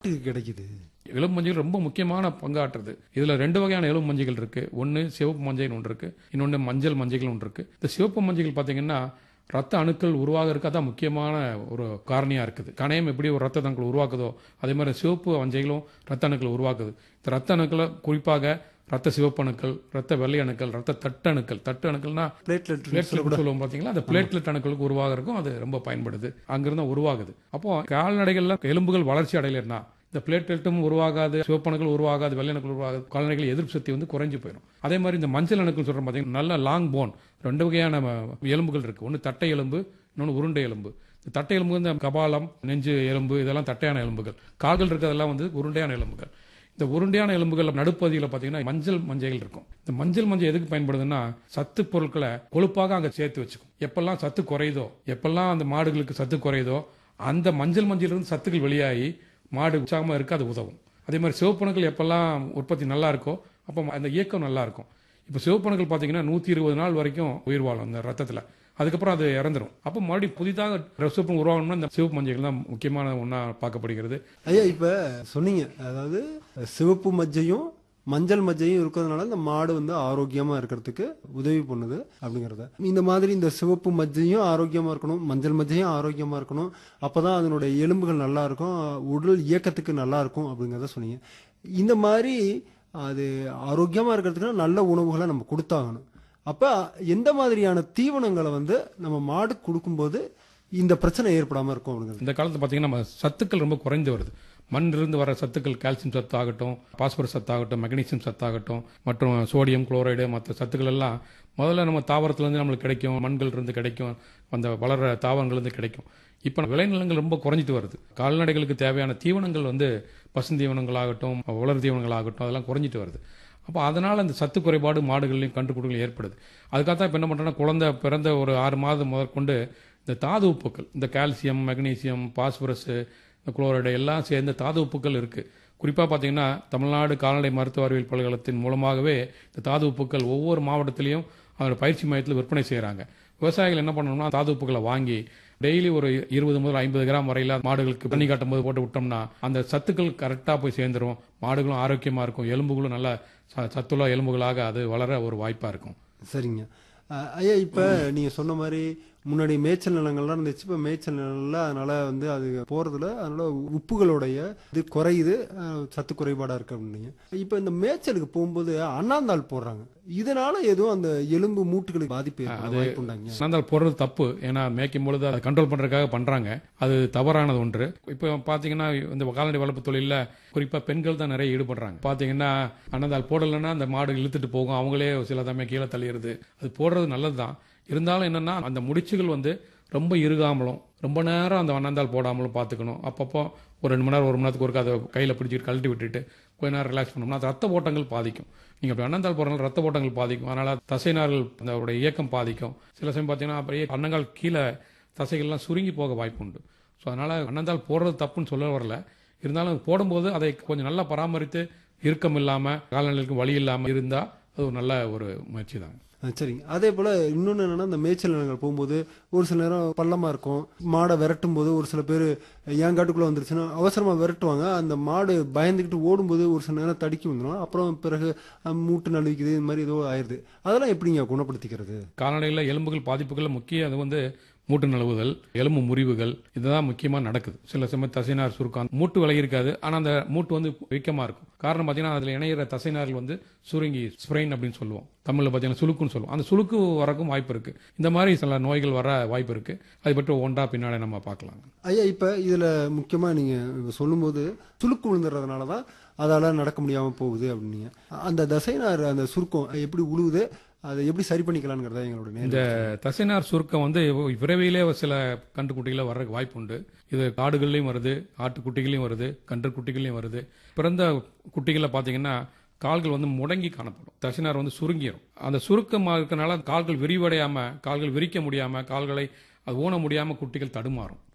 கிடைக்குது எலும்பு மஞ்சள் ரொம்ப முக்கியமான பங்காற்றுது இதுல ரெண்டு வகையான எலும்பு மஞ்சள் இருக்கு ஒன்னு சிவப்பு மஞ்சள் ஒன்று இருக்கு இன்னொன்னு மஞ்சள் மஞ்சள் ஒன்று இருக்கு இந்த சிவப்பு மஞ்சள் பாத்தீங்கன்னா ரத்த அணுக்கள் உருவாகிறதுக்கு அதான் முக்கியமான ஒரு காரணியா இருக்குது கணையம் எப்படி ஒரு ரத்த அணுக்கள் உருவாக்குதோ அதே மாதிரி சிவப்பு மஞ்சளும் ரத்த அணுக்கள் உருவாக்குது இந்த ரத்த அணுக்களை குறிப்பாக ரத்த சிவப்பு அணுக்கள் ரத்த வெள்ளை அணுக்கள் ரத்த தட்டு அணுக்கள் தட்டு அணுக்கள்னா பிளேட்லெட் பிளேட்லெட் சொல்லுவோம் பாத்தீங்களா அந்த பிளேட்லெட் அணுக்களுக்கு உருவாகிறதுக்கும் அது ரொம்ப பயன்படுது அங்கிருந்து உருவாகுது அப்போ கால்நடைகள்ல எலும்புகள் வளர்ச்சி அடையலைன்னா இந்த பிளேட்லெட்டும் உருவாகாது சிவப்பணுக்கள் உருவாகாது வெள்ளை அணுக்கள் உருவாகாது கால்நடைகள் எதிர்ப்பு சக்தி வந்து குறைஞ்சு போயிடும் அதே மாதிரி இந்த மஞ்சள் அணுக்கள் சொல்றோம் பாத்தீங்கன்னா நல்ல லாங் போன் ரெண்டு வகையான ம- எலும்புகள் இருக்கு ஒன்னு தட்டை எலும்பு இன்னொன்னு உருண்டை எலும்பு இந்த தட்டை எலும்பு இந்த கபாலம் நெஞ்சு எலும்பு இதெல்லாம் தட்டையான எலும்புகள் கால்கள் இருக்கிறதெல்லாம் வந்து உருண்டையான எலும்புகள் இந்த உருண்டையான எலும்புகள் நடுப்பகுதியில் பார்த்தீங்கன்னா மஞ்சள் மஞ்சள் இருக்கும் இந்த மஞ்சள் மஞ்சள் எதுக்கு பயன்படுதுன்னா சத்து பொருட்களை கொழுப்பாக அங்கே சேர்த்து வச்சுக்கும் எப்பெல்லாம் சத்து குறையுதோ எப்பெல்லாம் அந்த மாடுகளுக்கு சத்து குறையுதோ அந்த மஞ்சள் மஞ்சளிலிருந்து சத்துக்கள் வெளியாகி மாடு உற்சாகமாக இருக்க அது உதவும் அதே மாதிரி சிவப்பணுக்கள் எப்பெல்லாம் உற்பத்தி நல்லா இருக்கோ அப்போ அந்த இயக்கம் நல்லா இருக்கும் இப்போ சிவப்பணுக்கள் பார்த்தீங்கன்னா நூற்றி இருபது நாள் வரைக்கும் உயிர் வாழும் அந்த ரத்தத்தில் அதுக்கப்புறம் அது இறந்துரும் அப்போ மறுபடியும் புதிதாக சிவப்பு உருவாகணும்னா இந்த சிவப்பு மஞ்சள் தான் முக்கியமான ஒன்றா பார்க்கப்படுகிறது ஐயா இப்ப சொன்னீங்க அதாவது சிவப்பு மஜ்ஜையும் மஞ்சள் மஜ்ஜையும் இருக்கிறதுனால இந்த மாடு வந்து ஆரோக்கியமா இருக்கிறதுக்கு உதவி பண்ணுது அப்படிங்கறத இந்த மாதிரி இந்த சிவப்பு மஜ்ஜையும் ஆரோக்கியமா இருக்கணும் மஞ்சள் மஜ்ஜையும் ஆரோக்கியமா இருக்கணும் அப்பதான் அதனுடைய எலும்புகள் நல்லா இருக்கும் உடல் இயக்கத்துக்கு நல்லா இருக்கும் அப்படிங்கறத சொன்னீங்க இந்த மாதிரி அது ஆரோக்கியமா இருக்கிறதுக்கு நல்ல உணவுகளை நம்ம கொடுத்தாகணும் அப்ப எந்த மாதிரியான தீவனங்களை வந்து நம்ம மாடு கொடுக்கும்போது இந்த பிரச்சனை ஏற்படாம இருக்கும் அப்படிங்கிறது இந்த காலத்துல பாத்தீங்கன்னா நம்ம சத்துக்கள் ரொம்ப குறைந்து வருது மண்ணிலிருந்து வர சத்துக்கள் கால்சியம் சத்து ஆகட்டும் பாஸ்பரஸ் சத்து ஆகட்டும் மெக்னீசியம் சத்து ஆகட்டும் மற்றும் சோடியம் குளோரைடு மற்ற சத்துக்கள் எல்லாம் முதல்ல நம்ம தாவரத்துல இருந்து நம்மளுக்கு கிடைக்கும் மண்கள் இருந்து கிடைக்கும் அந்த வளர்ற தாவரங்கள் இருந்து கிடைக்கும் இப்போ விளைநிலங்கள் ரொம்ப குறைஞ்சிட்டு வருது கால்நடைகளுக்கு தேவையான தீவனங்கள் வந்து பசுந்தீவனங்கள் ஆகட்டும் உலர் தீவனங்கள் ஆகட்டும் அதெல்லாம் குறைஞ்சிட்டு வருது அப்போ அதனால அந்த சத்து குறைபாடு மாடுகள்லையும் கண்டுபிடிகள் ஏற்படுது அதுக்காக தான் இப்போ என்ன பண்றோம்னா குழந்தை பிறந்த ஒரு ஆறு மாதம் முதற்கொண்டு இந்த தாது உப்புக்கள் இந்த கால்சியம் மெக்னீசியம் பாஸ்பரஸ் இந்த குளோரைடு எல்லாம் சேர்ந்த தாது உப்புக்கள் இருக்கு குறிப்பாக பார்த்தீங்கன்னா தமிழ்நாடு கால்நடை மருத்துவ அறிவியல் பல்கலைக்கழகத்தின் மூலமாகவே இந்த தாது உப்புக்கள் ஒவ்வொரு மாவட்டத்திலையும் அதோட பயிற்சி மையத்தில் விற்பனை செய்கிறாங்க விவசாயிகள் என்ன பண்ணணும்னா தாது உப்புக்களை வாங்கி டெய்லி ஒரு இருபது முதல் ஐம்பது கிராம் வரையில மாடுகளுக்கு தண்ணி காட்டும் போது போட்டு விட்டோம்னா அந்த சத்துக்கள் கரெக்டாக போய் சேர்ந்துரும் மாடுகளும் ஆரோக்கியமாக இருக்கும் எலும்புகளும் நல்ல ச- சத்துள்ள எலும்புகளாக அது வளர ஒரு வாய்ப்பாக இருக்கும் சரிங்க அஹ் ஐயா இப்ப நீங்க சொன்ன மாதிரி முன்னாடி மேய்ச்சல் நிலங்கள்லாம் இருந்துச்சு இப்ப மேய்ச்சல் நிலங்கள்ல அதனால வந்து அது போறதுல அதனால உப்புகளுடைய இது குறையுது அஹ் சத்து குறைபாடா இருக்கு அப்படின்னீங்க இப்ப இந்த மேய்ச்சலுக்கு போகும்போது அண்ணாந்தாள் போடுறாங்க இதனால எதுவும் அந்த எலும்பு மூட்டுகளுக்கு பாதிப்பு ஏற்பட வாய்ப்பு உண்டாங்க ஆனால் போடுறது தப்பு ஏன்னா மேய்க்கும் பொழுது அதை கண்ட்ரோல் பண்றதுக்காக பண்றாங்க அது தவறானது ஒன்று இப்போ பாத்தீங்கன்னா இந்த கால்நடை வளர்ப்பு தொழிலில் குறிப்பா பெண்கள் தான் நிறைய ஈடுபடுறாங்க பாத்தீங்கன்னா அன்னதால் போடலைன்னா அந்த மாடு இழுத்துட்டு போகும் அவங்களே சில சமயம் கீழே தள்ளிடுது அது போடுறது நல்லதுதான் இருந்தாலும் என்னன்னா அந்த முடிச்சுகள் வந்து ரொம்ப இறுகாமலும் ரொம்ப நேரம் அந்த அன்னந்தால் போடாமலும் பார்த்துக்கணும் அப்பப்போ ஒரு ரெண்டு மணி நேரம் ஒரு மணி நேரத்துக்கு ஒருக்க அதை கையில் பிடிச்சிட்டு கழட்டி விட்டுட்டு கொஞ்ச நேரம் ரிலாக்ஸ் பண்ணோம்னா அது ரத்த ஓட்டங்கள் பாதிக்கும் நீங்கள் அப்படி அன்னந்தால் போடுறதுனால ரத்த ஓட்டங்கள் பாதிக்கும் அதனால தசைநார்கள் அதோட இயக்கம் பாதிக்கும் சில சமயம் பார்த்தீங்கன்னா அப்படியே அன்னங்கால் கீழே தசைகள்லாம் சுருங்கி போக வாய்ப்பு உண்டு ஸோ அதனால அன்னந்தால் போடுறது தப்புன்னு சொல்ல வரல இருந்தாலும் அது போடும்போது அதை கொஞ்சம் நல்லா பராமரித்து இறுக்கம் இல்லாமல் கால்நடைகளுக்கு வலி இல்லாமல் இருந்தால் அது ஒரு நல்ல ஒரு முயற்சி தான் அஹ் சரிங்க அதே போல இன்னொன்னு என்னன்னா இந்த மேய்ச்சல் நிலங்கள் போகும்போது ஒரு சில நேரம் பள்ளமா இருக்கும் மாடை விரட்டும் போது ஒரு சில பேர் என் காட்டுக்குள்ள வந்துருச்சுன்னா அவசரமா விரட்டுவாங்க அந்த மாடு பயந்துக்கிட்டு ஓடும்போது ஒரு சில நேரம் தடுக்கி வந்துடும் அப்புறம் பிறகு அஹ், மூட்டு நழுவிக்குது இந்த மாதிரி ஏதோ ஆயிருது அதெல்லாம் எப்படிங்க குணப்படுத்திக்கிறது கால்நடைகளில் எலும்புகள் பாதிப்புகள் முக்கிய அது வந்து மூட்டு நழுவுதல் எலும்பு முறிவுகள் இதுதான் முக்கியமாக நடக்குது சில சமயம் தசைநார் சுருக்கம் மூட்டு விலகி இருக்காது ஆனால் அந்த மூட்டு வந்து வீக்கமாக இருக்கும் காரணம் பார்த்தீங்கன்னா அதில் இணையிற தசைநார்கள் வந்து சுருங்கி ஸ்ப்ரெயின் அப்படின்னு சொல்லுவோம் தமிழில் பார்த்தீங்கன்னா சுளுக்குன்னு சொல்லுவோம் அந்த சுளுக்கு வரக்கும் வாய்ப்பு இருக்கு இந்த மாதிரி சில நோய்கள் வர வாய்ப்பு இருக்கு அதை பற்றி ஒன்றா பின்னாடி நம்ம பார்க்கலாம் ஐயா இப்ப இதுல முக்கியமா நீங்க சொல்லும்போது சுளுக்கு விழுந்துறதுனால தான் அதால நடக்க முடியாம போகுது அப்படின்னீங்க அந்த தசைனார் அந்த சுருக்கம் எப்படி உழுவுது அதை எப்படி சரி பண்ணிக்கலாம்ங்கிறதா எங்களோட நேரம் இந்த தசைநார் சுருக்கம் வந்து விரைவிலே சில கன்றுக்குட்டிகளை வர்றதுக்கு வாய்ப்பு உண்டு இது காடுகள்லையும் வருது ஆட்டுக்குட்டிகளையும் வருது கன்றுக்குட்டிகளையும் வருது பிறந்த குட்டிகளை பார்த்தீங்கன்னா கால்கள் வந்து முடங்கி காணப்படும் தசைநார் வந்து சுருங்கிடும் அந்த சுருக்கமாக இருக்கனால கால்கள் விரிவடையாம கால்கள் விரிக்க முடியாம கால்களை அது ஊன முடியாம குட்டிகள் தடுமாறும்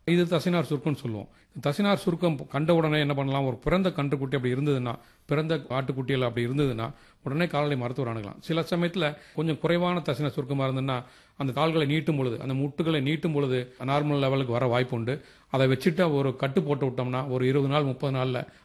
இது தசைநார் சுருக்கம்னு சொல்லுவோம் தசைநார் சுருக்கம் கண்ட உடனே என்ன பண்ணலாம் ஒரு பிறந்த கன்றுக்குட்டி அப்படி இருந்ததுன்னா பிறந்த ஆட்டுக்குட்டியில் அப்படி இருந்ததுன்னா உடனே கால்நடை மருத்துவர் அணுகலாம் சில சமயத்தில் கொஞ்சம் குறைவான தசைநார் சுருக்கமாக இருந்ததுன்னா அந்த கால்களை நீட்டும் பொழுது அந்த முட்டுகளை நீட்டும் பொழுது நார்மல் லெவலுக்கு வர வாய்ப்பு உண்டு அதை வச்சுட்டு ஒரு கட்டு போட்டு விட்டோம்னா ஒரு இருபது நாள் முப்பது நாளில்